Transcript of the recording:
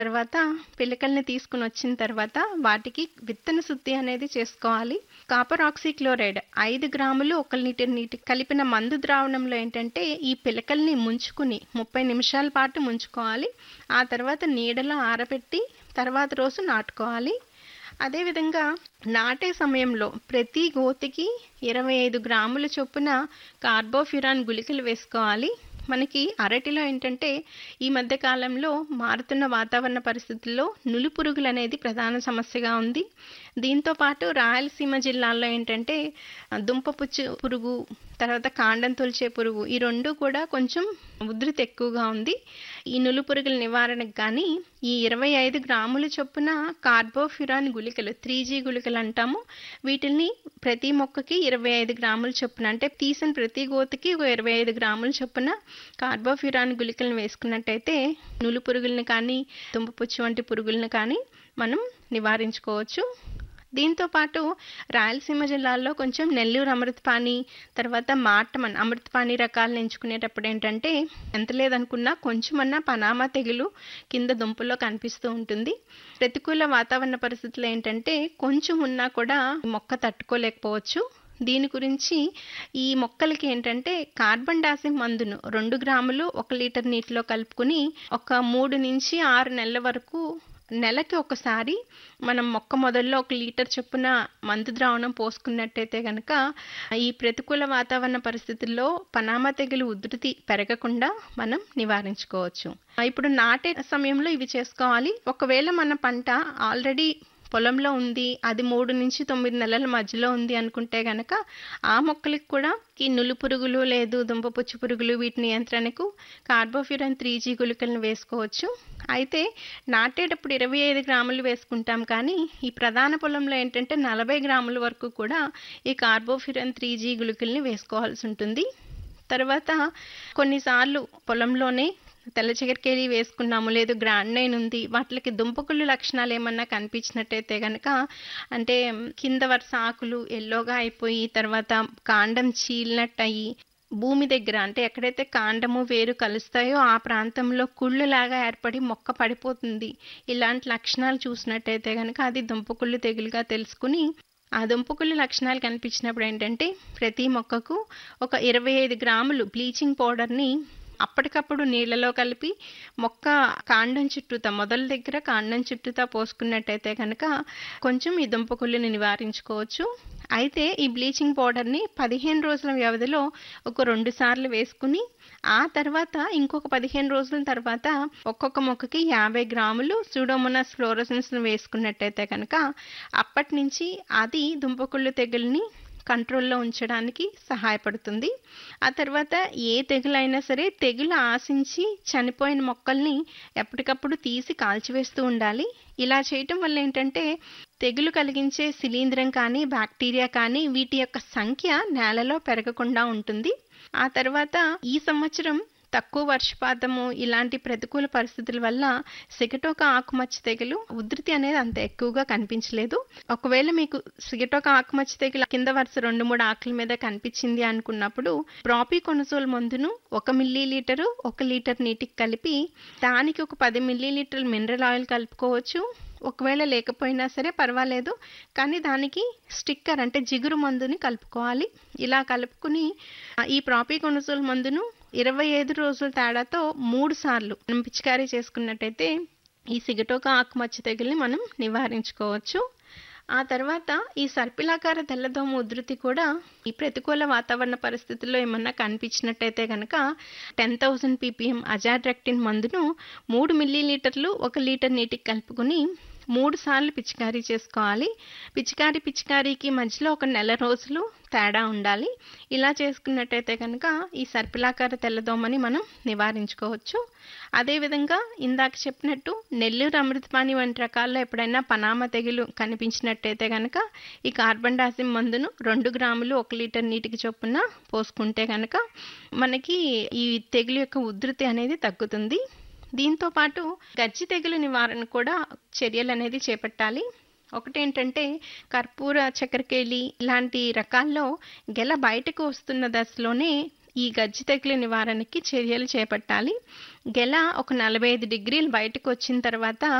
తర్వాత పిలకల్ని తీసుకుని వచ్చిన తర్వాత వాటికి విత్తన శుద్ధి అనేది చేసుకోవాలి కాపర్ ఆక్సిక్లోరైడ్ ఐదు గ్రాములు ఒక లీటర్ నీటి కలిపిన మందు ద్రావణంలో ఏంటంటే ఈ పిలకల్ని ముంచుకుని ముప్పై నిమిషాల పాటు ముంచుకోవాలి ఆ తర్వాత నీడలో ఆరబెట్టి తర్వాత రోజు నాటుకోవాలి అదేవిధంగా నాటే సమయంలో ప్రతి గోతికి ఇరవై ఐదు గ్రాముల చొప్పున కార్బోఫ్యురాన్ గుళికలు వేసుకోవాలి మనకి అరటిలో ఏంటంటే ఈ మధ్య కాలంలో మారుతున్న వాతావరణ పరిస్థితుల్లో నులి పురుగులు అనేది ప్రధాన సమస్యగా ఉంది దీంతో పాటు రాయలసీమ జిల్లాల్లో ఏంటంటే దుంపపుచ్చు పురుగు తర్వాత కాండం తొలిచే పురుగు ఈ రెండు కూడా కొంచెం ఉధృతి ఎక్కువగా ఉంది ఈ నులు పురుగుల నివారణకు కానీ ఈ ఇరవై ఐదు గ్రాముల చొప్పున కార్బోఫ్యురాన్ గుళికలు త్రీ జీ గుళికలు అంటాము వీటిని ప్రతి మొక్కకి ఇరవై ఐదు గ్రాముల చొప్పున అంటే తీసిన ప్రతి గోతికి ఒక ఇరవై ఐదు గ్రాముల చొప్పున కార్బోఫ్యురాన్ గుళికలను వేసుకున్నట్టయితే నులు పురుగులను కానీ దుంపపుచ్చు వంటి పురుగులను కానీ మనం నివారించుకోవచ్చు దీంతో పాటు రాయలసీమ జిల్లాల్లో కొంచెం నెల్లూరు అమృతపాణి తర్వాత మాటమన్ అమృతపాణి రకాలను ఎంచుకునేటప్పుడు ఏంటంటే ఎంత లేదనుకున్నా కొంచెమన్నా పనామా తెగులు కింద దుంపల్లో కనిపిస్తూ ఉంటుంది ప్రతికూల వాతావరణ పరిస్థితులు ఏంటంటే కొంచెం ఉన్నా కూడా మొక్క తట్టుకోలేకపోవచ్చు దీని గురించి ఈ మొక్కలకి ఏంటంటే కార్బన్ డాసిమ్ మందును రెండు గ్రాములు ఒక లీటర్ నీటిలో కలుపుకుని ఒక మూడు నుంచి ఆరు నెలల వరకు నెలకి ఒకసారి మనం మొక్క మొదల్లో ఒక లీటర్ చొప్పున మందు ద్రావణం పోసుకున్నట్టయితే కనుక ఈ ప్రతికూల వాతావరణ పరిస్థితుల్లో పనామా తెగులు ఉధృతి పెరగకుండా మనం నివారించుకోవచ్చు ఇప్పుడు నాటే సమయంలో ఇవి చేసుకోవాలి ఒకవేళ మన పంట ఆల్రెడీ పొలంలో ఉంది అది మూడు నుంచి తొమ్మిది నెలల మధ్యలో ఉంది అనుకుంటే గనక ఆ మొక్కలకు కూడా ఈ నులు పురుగులు లేదు దుంపపుచ్చు పురుగులు వీటి నియంత్రణకు కార్బోఫ్యూరన్ త్రీ జీ గుళికలను వేసుకోవచ్చు అయితే నాటేటప్పుడు ఇరవై ఐదు గ్రాములు వేసుకుంటాం కానీ ఈ ప్రధాన పొలంలో ఏంటంటే నలభై గ్రాముల వరకు కూడా ఈ కార్బోఫ్యూరన్ త్రీ జీ గుళికల్ని వేసుకోవాల్సి ఉంటుంది తర్వాత కొన్నిసార్లు పొలంలోనే తెల్ల చిగరికేలి వేసుకున్నాము లేదు గ్రాండ్ నైన్ ఉంది వాటికి దుంపకుళ్ళు లక్షణాలు ఏమన్నా కనిపించినట్టయితే కనుక అంటే కింద వరుస ఆకులు ఎల్లోగా అయిపోయి తర్వాత కాండం చీలినట్టు అయ్యి భూమి దగ్గర అంటే ఎక్కడైతే కాండము వేరు కలుస్తాయో ఆ ప్రాంతంలో కుళ్ళులాగా ఏర్పడి మొక్క పడిపోతుంది ఇలాంటి లక్షణాలు చూసినట్టయితే కనుక అది దుంపకుళ్ళు తెగులుగా తెలుసుకుని ఆ దుంపకుళ్ళు లక్షణాలు కనిపించినప్పుడు ఏంటంటే ప్రతి మొక్కకు ఒక ఇరవై ఐదు గ్రాములు బ్లీచింగ్ పౌడర్ని అప్పటికప్పుడు నీళ్ళలో కలిపి మొక్క కాండం చుట్టూతా మొదల దగ్గర కాండం చుట్టూతా పోసుకున్నట్టయితే కనుక కొంచెం ఈ దుంపకుళ్ళని నివారించుకోవచ్చు అయితే ఈ బ్లీచింగ్ పౌడర్ని పదిహేను రోజుల వ్యవధిలో ఒక రెండు సార్లు వేసుకుని ఆ తర్వాత ఇంకొక పదిహేను రోజుల తర్వాత ఒక్కొక్క మొక్కకి యాభై గ్రాములు సూడోమోనాస్ ఫ్లోరోసెన్స్ను వేసుకున్నట్టయితే కనుక అప్పటి నుంచి అది దుంపకుళ్ళు తెగుల్ని కంట్రోల్లో ఉంచడానికి సహాయపడుతుంది ఆ తర్వాత ఏ తెగులైనా సరే తెగులు ఆశించి చనిపోయిన మొక్కల్ని ఎప్పటికప్పుడు తీసి కాల్చివేస్తూ ఉండాలి ఇలా చేయటం వల్ల ఏంటంటే తెగులు కలిగించే శిలీంధ్రం కానీ బ్యాక్టీరియా కానీ వీటి యొక్క సంఖ్య నేలలో పెరగకుండా ఉంటుంది ఆ తర్వాత ఈ సంవత్సరం తక్కువ వర్షపాతము ఇలాంటి ప్రతికూల పరిస్థితుల వల్ల సిగటోక ఆకుమచ్చ తెగులు ఉధృతి అనేది అంత ఎక్కువగా కనిపించలేదు ఒకవేళ మీకు సిగటోక ఆకుమచ్చ తెగులు కింద వరుస రెండు మూడు ఆకుల మీద కనిపించింది అనుకున్నప్పుడు ప్రాపీ కొనసోల్ మందును ఒక మిల్లీ లీటరు ఒక లీటర్ నీటికి కలిపి దానికి ఒక పది మిల్లీ లీటర్లు మినరల్ ఆయిల్ కలుపుకోవచ్చు ఒకవేళ లేకపోయినా సరే పర్వాలేదు కానీ దానికి స్టిక్కర్ అంటే జిగురు మందుని కలుపుకోవాలి ఇలా కలుపుకుని ఈ ప్రాపీ కొనసోల్ మందును ఇరవై ఐదు రోజుల తేడాతో మూడు సార్లు మనం పిచికారీ చేసుకున్నట్టయితే ఈ సిగటోక ఆకుమచ్చ తెగుల్ని మనం నివారించుకోవచ్చు ఆ తర్వాత ఈ సర్పిలాకార తెల్లదోమ ఉధృతి కూడా ఈ ప్రతికూల వాతావరణ పరిస్థితుల్లో ఏమన్నా కనిపించినట్టయితే కనుక టెన్ థౌజండ్ పీపీఎం అజాడ్రెక్టిన్ మందును మూడు మిల్లీ లీటర్లు ఒక లీటర్ నీటికి కలుపుకుని మూడు సార్లు పిచికారీ చేసుకోవాలి పిచికారీ పిచికారీకి మధ్యలో ఒక నెల రోజులు తేడా ఉండాలి ఇలా చేసుకున్నట్టయితే కనుక ఈ సర్పిలాకార తెల్లదోమని మనం నివారించుకోవచ్చు అదేవిధంగా ఇందాక చెప్పినట్టు నెల్లూరు అమృతపాణి వంటి రకాల్లో ఎప్పుడైనా పనామ తెగులు కనిపించినట్టయితే కనుక ఈ కార్బన్ డాసిమ్ మందును రెండు గ్రాములు ఒక లీటర్ నీటికి చొప్పున పోసుకుంటే కనుక మనకి ఈ తెగులు యొక్క ఉధృతి అనేది తగ్గుతుంది దీంతో పాటు గజ్జి తెగులు నివారణ కూడా చర్యలు అనేది చేపట్టాలి ఒకటేంటంటే కర్పూర చక్కెరకేళి ఇలాంటి రకాల్లో గెల బయటకు వస్తున్న దశలోనే ఈ గజ్జి తెగులు నివారణకి చర్యలు చేపట్టాలి గెల ఒక నలభై ఐదు డిగ్రీలు బయటకు వచ్చిన తర్వాత